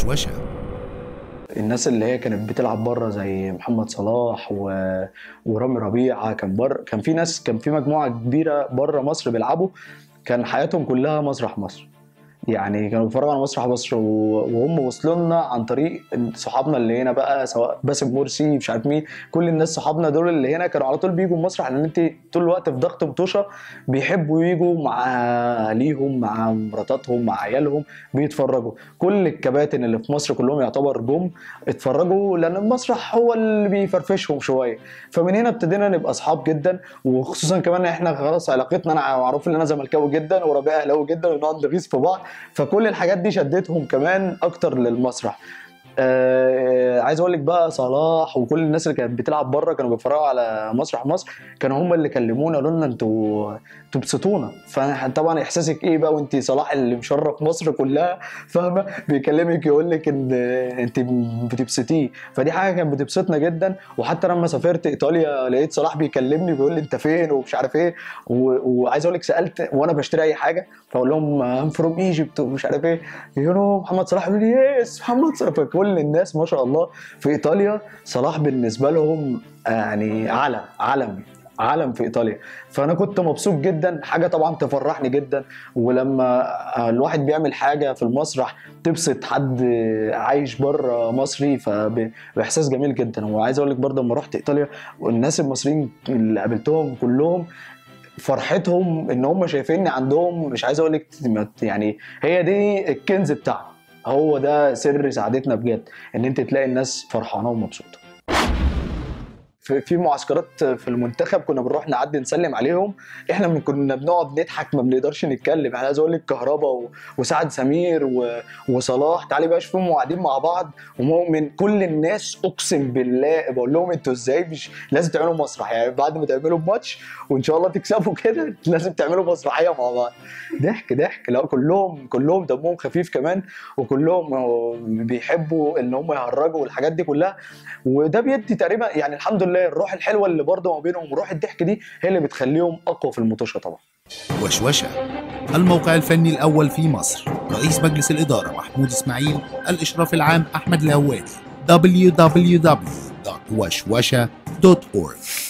وشوشة الناس اللي هي كانت بتلعب بره زي محمد صلاح و... ورامي ربيعه كان بره كان في ناس كان في مجموعه كبيره بره مصر بيلعبوا كان حياتهم كلها مسرح مصر يعني كانوا بيتفرجوا على مسرح مصر و... وهم وصلوا لنا عن طريق صحابنا اللي هنا بقى سواء باسم مرسي مش عارف مين كل الناس صحابنا دول اللي هنا كانوا على طول بيجوا المسرح لان انت طول الوقت في ضغط مطوشه بيحبوا يجوا مع اهاليهم مع مراتاتهم مع عيالهم بيتفرجوا كل الكباتن اللي في مصر كلهم يعتبر جم اتفرجوا لان المسرح هو اللي بيفرفشهم شويه فمن هنا ابتدينا نبقى اصحاب جدا وخصوصا كمان احنا خلاص علاقتنا انا معروف ان انا زملكاوي جدا وربيع اهلاوي جدا ونقعد نغيظ في بعض فكل الحاجات دي شدتهم كمان اكتر للمسرح آه عايز اقول لك بقى صلاح وكل الناس اللي كانت بتلعب بره كانوا بيتفرجوا على مسرح مصر كانوا هم اللي كلمونا قالوا لنا انتوا انتوا بتبسطونا فطبعا احساسك ايه بقى وانت صلاح اللي مشرف مصر كلها فاهمه بيكلمك يقول لك ان انت بتبسطيه فدي حاجه كانت بتبسطنا جدا وحتى لما سافرت ايطاليا لقيت صلاح بيكلمني بيقول لي انت فين ومش عارف ايه و- وعايز اقول لك سالت وانا بشتري اي حاجه فاقول لهم ام فروم ايجيبت ومش عارف ايه يقولوا محمد صلاح يقول لي يس محمد صلاح فكل الناس ما شاء الله في ايطاليا صلاح بالنسبه لهم يعني علم علم علم في ايطاليا فانا كنت مبسوط جدا حاجه طبعا تفرحني جدا ولما الواحد بيعمل حاجه في المسرح تبسط حد عايش بره مصري فباحساس جميل جدا وعايز اقول لك برضه لما رحت ايطاليا والناس المصريين اللي قابلتهم كلهم فرحتهم ان هم شايفيني عندهم مش عايز اقول لك يعني هي دي الكنز بتاعنا هو ده سر سعادتنا بجد ان انت تلاقي الناس فرحانه ومبسوطه في في معسكرات في المنتخب كنا بنروح نعدي نسلم عليهم احنا من كنا بنقعد نضحك ما بنقدرش نتكلم انا عايز اقول لك كهربا و- وسعد سمير و- وصلاح تعالي بقى شوفهم قاعدين مع بعض ومؤمن كل الناس اقسم بالله بقول لهم انتوا ازاي مش لازم تعملوا مسرح يعني بعد ما تعملوا ماتش وان شاء الله تكسبوا كده لازم تعملوا مسرحيه مع بعض ضحك ضحك لا كلهم كلهم دمهم خفيف كمان وكلهم بيحبوا ان هم يهرجوا والحاجات دي كلها وده بيدي تقريبا يعني الحمد لله الروح الحلوه اللي برضه ما بينهم وروح الضحك دي هي اللي بتخليهم اقوى في المطوشه طبعا وشوشة الموقع الفني الأول في مصر رئيس مجلس الإدارة محمود إسماعيل الإشراف العام أحمد الهوادي www.وشوشة.org